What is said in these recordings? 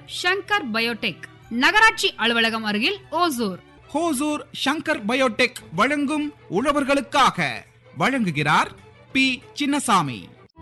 Shankar Biotech நகராட்சி அலுவலகம் அருகில் ஓசூர் ஹோசூர் ஷங்கர் பயோடெக் வழங்கும் உழவர்களுக்காக வழங்குகிறார் பி சின்னசாமி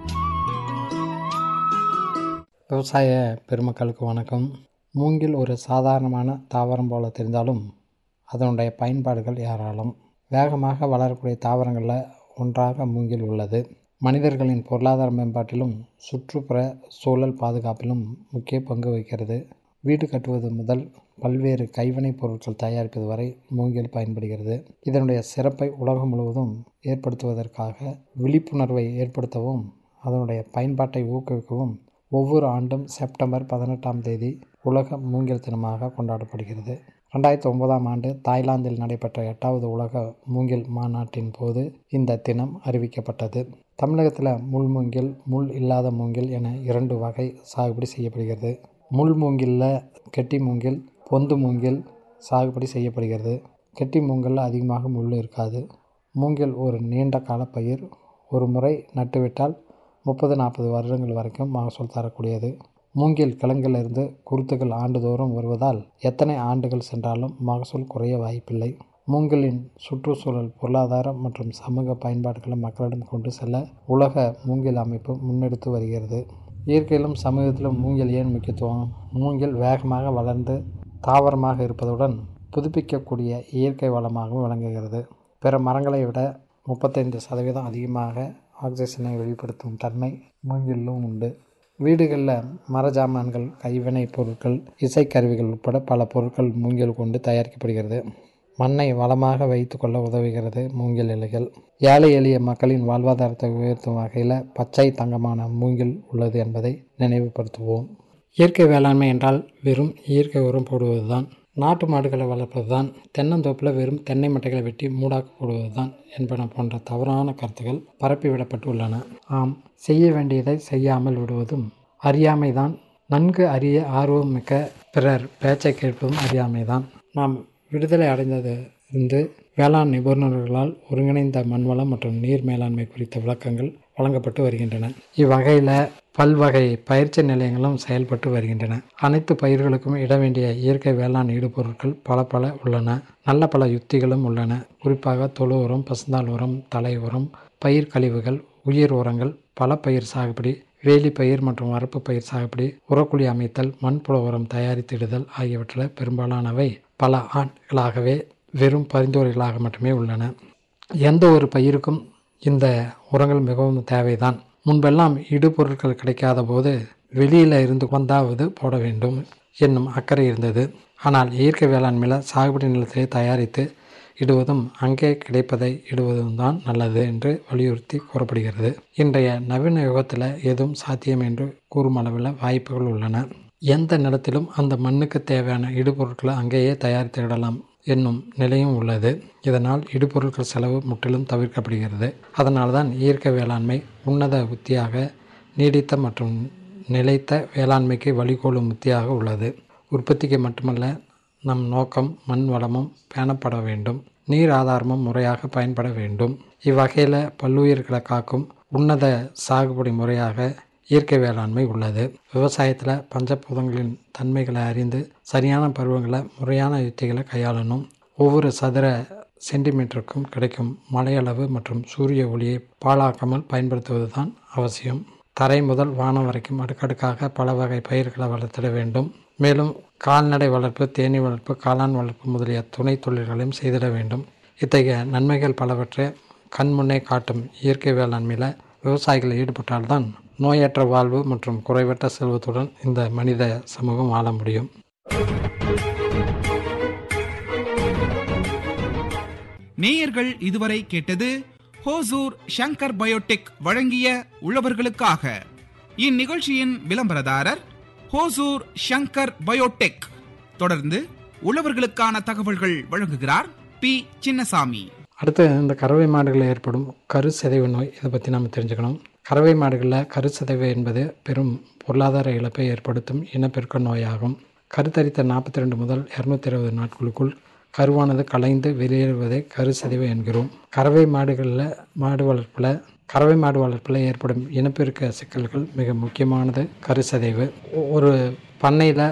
விவசாய பெருமக்களுக்கு வணக்கம் மூங்கில் ஒரு சாதாரணமான தாவரம் போல தெரிந்தாலும் அதனுடைய பயன்பாடுகள் ஏராளம் வேகமாக வளரக்கூடிய தாவரங்களில் ஒன்றாக மூங்கில் உள்ளது மனிதர்களின் பொருளாதார மேம்பாட்டிலும் சுற்றுப்புற சூழல் பாதுகாப்பிலும் முக்கிய பங்கு வகிக்கிறது வீடு கட்டுவது முதல் பல்வேறு கைவினைப் பொருட்கள் தயாரிப்பது வரை மூங்கில் பயன்படுகிறது இதனுடைய சிறப்பை உலகம் முழுவதும் ஏற்படுத்துவதற்காக விழிப்புணர்வை ஏற்படுத்தவும் அதனுடைய பயன்பாட்டை ஊக்குவிக்கவும் ஒவ்வொரு ஆண்டும் செப்டம்பர் பதினெட்டாம் தேதி உலக மூங்கில் தினமாக கொண்டாடப்படுகிறது ரெண்டாயிரத்தி ஒன்பதாம் ஆண்டு தாய்லாந்தில் நடைபெற்ற எட்டாவது உலக மூங்கில் மாநாட்டின் போது இந்த தினம் அறிவிக்கப்பட்டது தமிழகத்தில் முள் மூங்கில் முள் இல்லாத மூங்கில் என இரண்டு வகை சாகுபடி செய்யப்படுகிறது முள் மூங்கிலில் கெட்டி மூங்கில் பொந்து மூங்கில் சாகுபடி செய்யப்படுகிறது கெட்டி மூங்கில் அதிகமாக முள் இருக்காது மூங்கில் ஒரு நீண்ட கால பயிர் ஒரு முறை நட்டுவிட்டால் முப்பது நாற்பது வருடங்கள் வரைக்கும் மகசூல் தரக்கூடியது மூங்கில் கிழங்கிலிருந்து குருத்துகள் ஆண்டுதோறும் வருவதால் எத்தனை ஆண்டுகள் சென்றாலும் மகசூல் குறைய வாய்ப்பில்லை மூங்கிலின் சுற்றுச்சூழல் பொருளாதார மற்றும் சமூக பயன்பாடுகளை மக்களிடம் கொண்டு செல்ல உலக மூங்கில் அமைப்பு முன்னெடுத்து வருகிறது இயற்கையிலும் சமூகத்திலும் மூங்கில் ஏன் முக்கியத்துவம் மூங்கில் வேகமாக வளர்ந்து தாவரமாக இருப்பதுடன் புதுப்பிக்கக்கூடிய இயற்கை வளமாகவும் விளங்குகிறது பிற மரங்களை விட முப்பத்தைந்து சதவீதம் அதிகமாக ஆக்சிஜனை வெளிப்படுத்தும் தன்மை மூங்கிலும் உண்டு வீடுகளில் மரஜாமான்கள் கைவினைப் பொருட்கள் இசைக்கருவிகள் உட்பட பல பொருட்கள் மூங்கில் கொண்டு தயாரிக்கப்படுகிறது மண்ணை வளமாக வைத்து கொள்ள உதவுகிறது மூங்கில் இலைகள் ஏழை எளிய மக்களின் வாழ்வாதாரத்தை உயர்த்தும் வகையில் பச்சை தங்கமான மூங்கில் உள்ளது என்பதை நினைவுபடுத்துவோம் இயற்கை வேளாண்மை என்றால் வெறும் இயற்கை உரம் போடுவதுதான் நாட்டு மாடுகளை வளர்ப்பது தான் தென்னந்தோப்பில் வெறும் தென்னை மட்டைகளை வெட்டி மூடாக்கு போடுவது தான் என்பன போன்ற தவறான கருத்துகள் பரப்பிவிடப்பட்டு உள்ளன ஆம் செய்ய வேண்டியதை செய்யாமல் விடுவதும் அறியாமைதான் நன்கு அறிய ஆர்வம் மிக்க பிறர் பேச்சை கேட்பதும் அறியாமைதான் நாம் விடுதலை அடைந்தது இருந்து வேளாண் நிபுணர்களால் ஒருங்கிணைந்த மண்வளம் மற்றும் நீர் மேலாண்மை குறித்த விளக்கங்கள் வழங்கப்பட்டு வருகின்றன இவ்வகையில் பல்வகை பயிற்சி நிலையங்களும் செயல்பட்டு வருகின்றன அனைத்து பயிர்களுக்கும் இட வேண்டிய இயற்கை வேளாண் ஈடுபொருட்கள் பல பல உள்ளன நல்ல பல யுத்திகளும் உள்ளன குறிப்பாக தொழு உரம் பசுந்தாள் உரம் தலை உரம் பயிர் கழிவுகள் உயிர் உரங்கள் பல பயிர் சாகுபடி வேலி பயிர் மற்றும் வரப்பு பயிர் சாகுபடி உரக்குழி அமைத்தல் மண்புழு உரம் தயாரித்திடுதல் ஆகியவற்றில் பெரும்பாலானவை பல ஆண்டுகளாகவே வெறும் பரிந்துரைகளாக மட்டுமே உள்ளன எந்த ஒரு பயிருக்கும் இந்த உரங்கள் மிகவும் தேவைதான் முன்பெல்லாம் இடுபொருட்கள் கிடைக்காத போது வெளியில் இருந்து வந்தாவது போட வேண்டும் என்னும் அக்கறை இருந்தது ஆனால் இயற்கை வேளாண்மையில் சாகுபடி நிலத்திலே தயாரித்து இடுவதும் அங்கே கிடைப்பதை இடுவதும் தான் நல்லது என்று வலியுறுத்தி கூறப்படுகிறது இன்றைய நவீன யுகத்தில் எதுவும் சாத்தியம் என்று கூறும் அளவில் வாய்ப்புகள் உள்ளன எந்த நிலத்திலும் அந்த மண்ணுக்கு தேவையான இடுபொருட்களை அங்கேயே தயாரித்துவிடலாம் என்னும் நிலையும் உள்ளது இதனால் இடுபொருட்கள் செலவு முற்றிலும் தவிர்க்கப்படுகிறது அதனால் தான் இயற்கை வேளாண்மை உன்னத உத்தியாக நீடித்த மற்றும் நிலைத்த வேளாண்மைக்கு வழிகோலும் உத்தியாக உள்ளது உற்பத்திக்கு மட்டுமல்ல நம் நோக்கம் மண் வளமும் பேணப்பட வேண்டும் நீர் ஆதாரமும் முறையாக பயன்பட வேண்டும் இவ்வகையில் பல்லுயிர்களை காக்கும் உன்னத சாகுபடி முறையாக இயற்கை வேளாண்மை உள்ளது விவசாயத்தில் பஞ்சபூதங்களின் தன்மைகளை அறிந்து சரியான பருவங்களை முறையான யுத்திகளை கையாளணும் ஒவ்வொரு சதுர சென்டிமீட்டருக்கும் கிடைக்கும் மழையளவு மற்றும் சூரிய ஒளியை பாழாக்காமல் பயன்படுத்துவது தான் அவசியம் தரை முதல் வானம் வரைக்கும் அடுக்கடுக்காக பல வகை பயிர்களை வளர்த்திட வேண்டும் மேலும் கால்நடை வளர்ப்பு தேனீ வளர்ப்பு காளான் வளர்ப்பு முதலிய துணை தொழில்களையும் செய்திட வேண்டும் இத்தகைய நன்மைகள் பலவற்றை கண்முன்னே காட்டும் இயற்கை வேளாண்மையில் விவசாயிகள் ஈடுபட்டால்தான் நோயற்ற வாழ்வு மற்றும் குறைவற்ற செல்வத்துடன் இந்த மனித சமூகம் வாழ முடியும் நேயர்கள் இதுவரை கேட்டது ஹோசூர் ஷங்கர் பயோடெக் வழங்கிய உழவர்களுக்காக இந்நிகழ்ச்சியின் விளம்பரதாரர் ஹோசூர் ஷங்கர் பயோடெக் தொடர்ந்து உழவர்களுக்கான தகவல்கள் வழங்குகிறார் பி சின்னசாமி அடுத்து இந்த கறவை மாடுகளில் ஏற்படும் கரு சிதைவு நோய் இதை பற்றி நம்ம தெரிஞ்சுக்கணும் கறவை மாடுகளில் கரு சிதைவு என்பது பெரும் பொருளாதார இழப்பை ஏற்படுத்தும் இனப்பெருக்க நோயாகும் கருத்தரித்த நாற்பத்தி ரெண்டு முதல் இரநூத்தி இருபது நாட்களுக்குள் கருவானது கலைந்து வெளியேறுவதை கரு சிதைவு என்கிறோம் கறவை மாடுகளில் மாடு வளர்ப்பில் கறவை மாடு வளர்ப்பில் ஏற்படும் இனப்பெருக்க சிக்கல்கள் மிக முக்கியமானது கரு சிதைவு ஒரு பண்ணையில்